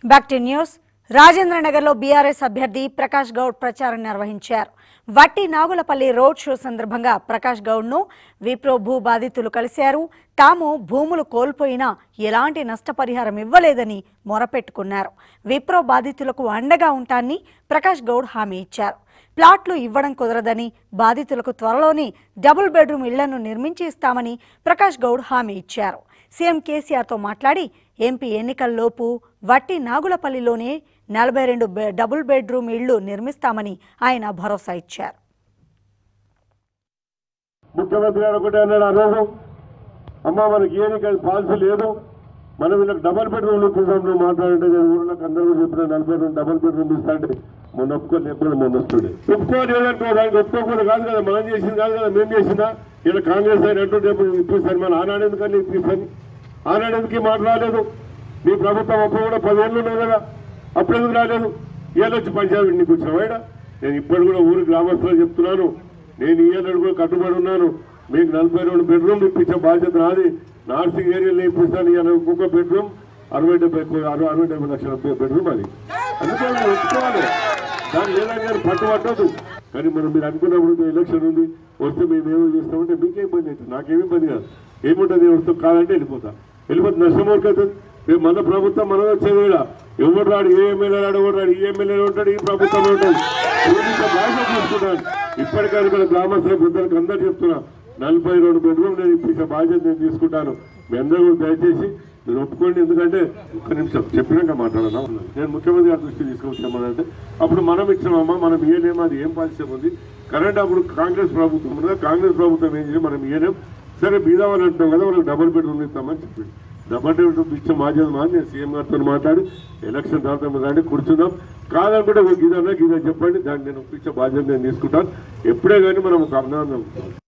back to news రాజేంద్రనగర్లో BRS అభ్యర్థి ప్రకాష్ గౌడ్ ప్రచారం నిర్వహించారు వట్టి నాగులపల్లి రోడ్ షో సందర్భంగా ప్రకాష్ గౌడ్ను విప్రో భూ బాధితులు కలిశారు తాము భూములు కోల్పోయినా ఎలాంటి నష్టపరిహారం ఇవ్వలేదని మొరపెట్టుకున్నారు విప్రో బాధితులకు అండగా ఉంటాన్ని ప్రకాష్ గౌడ్ హామీ ఇచ్చారు ప్లాట్లు ఇవ్వడం కుదరదని బాధితులకు త్వరలోనే డబుల్ బెడ్రూమ్ ఇళ్లను నిర్మించి ఇస్తామని ప్రకాష్ గౌడ్ హామీ ఇచ్చారు సీఎం కేసీఆర్తో మాట్లాడి ఎంపీ ఎన్నికల్లోపు వట్టి నాగులపల్లిలోనే నలభై రెండు బె- డబుల్ బెడ్రూమ్ ఇళ్లు నిర్మిస్తామని ఆయన భరోసా ఇచ్చారు ముఖ్యమంత్రి గారు ఒకటే అన్నాడు ఆ రోజు అమ్మ మనకి ఏది కానీ పాలసీ లేదు మనం వీళ్ళకి డబల్ బెడ్రూమ్ ఇప్పిస్తాం నువ్వు మాట్లాడంటే నేను ఊళ్ళోకి అందరూ కూడా చెప్పిన నలభై రెండు డబల్ బెడ్రూమ్ ఇస్తాంటే మొన్న ఒప్పుకొని ఎప్పుడు మొన్న వస్తుండే ఒప్పుకోని ఏదంటే దానికి ఒప్పుకోకూడదు కాదు కదా మనం చేసింది కాదు కదా మేము చేసిందా ఇలా కాంగ్రెస్ ఆయన అంటుంటే ఇప్పుడు ఇప్పిస్తాను మన ఆనాడు ఎందుకని ఇప్పిస్తాను ఆనాడు ఎందుకు ఈ మాట రాలేదు మీ ప్రభుత్వం అప్పుడు కూడా పదేళ్ళు ఉన్నాయి కదా అప్పుడు ఎందుకు రాలేదు ఇవాళ వచ్చి పంచాయతీ నీకు వచ్చిన నేను ఇప్పుడు కూడా ఊరి గ్రామస్తులు చెప్తున్నాను నేను ఈ ఏళ్ళు కూడా కట్టుబడి ఉన్నాను మీకు నలభై రెండు బెడ్రూమ్ ఇప్పించే బాధ్యత నాది నార్సింగ్ ఏరియాలో ఇప్పిస్తాను ఇవాళ ఒక్కొక్క బెడ్రూమ్ అరవై డెబ్బై అరవై అరవై డెబ్బై లక్షల బెడ్రూమ్ అది అందుకే మీరు ఒప్పుకోవాలి దాన్ని లేదని గారు పట్టు పట్టదు కానీ మనం మీరు అనుకున్నప్పుడు మీ ఎలక్షన్ ఉంది వస్తే మేము ఏమో చేస్తామంటే మీకేం ఇబ్బంది అవుతుంది నాకేమి ఇబ్బంది కాదు ఏముంటుంది వస్తాం కాదంటే వెళ్ళిపోతా వెళ్ళిపోతే నష్టం అవుతుంది రేపు మన ప్రభుత్వం మనది వచ్చేది కూడా ఎవరు రాడు ఏ ఎమ్మెల్యే రాడు ఎవరు రాడు ఈ ఎమ్మెల్యే ఉంటాడు ఈ ప్రభుత్వం ఉంటాడు పూర్తిగా బాధ్యత తీసుకున్నాను ఇప్పటికైనా కూడా గ్రామస్తుల బుద్ధులకు అందరూ చెప్తున్నా నలభై రెండు బెడ్రూమ్ నేను ఇప్పించే బాధ్యత నేను తీసుకుంటాను మీ అందరూ కూడా దయచేసి మీరు ఒప్పుకోండి ఎందుకంటే ఒక్క నిమిషం చెప్పినాక మాట్లాడదా నేను ముఖ్యమంత్రి గారి దృష్టి తీసుకొచ్చామనంటే అప్పుడు మనం ఇచ్చినామమ్మా మనం ఇయ్యలేమో అది ఏం పాలసీ ఉంది కరెంట్ అప్పుడు కాంగ్రెస్ ప్రభుత్వం ఉన్నదా కాంగ్రెస్ ప్రభుత్వం ఏం చేయాలి మనం ఇయ్యలేం సరే బీదావాళ్ళు అంటున్నాం కదా వాళ్ళకి డబుల్ బెడ్రూమ్ ఇస్తామని చెప్పింది డబుల్ బెడ్రూమ్ ఇచ్చే బాధ్యత మా నేను సీఎం గారితో మాట్లాడి ఎలక్షన్ తర్వాత మీరు రండి కూర్చుందాం కాదనుకుంటే ఒక గీదన్నా గీదా చెప్పండి దాన్ని నేను ఒప్పించే బాధ్యత నేను తీసుకుంటాను ఎప్పుడే కానీ మనం ఒక అభినందన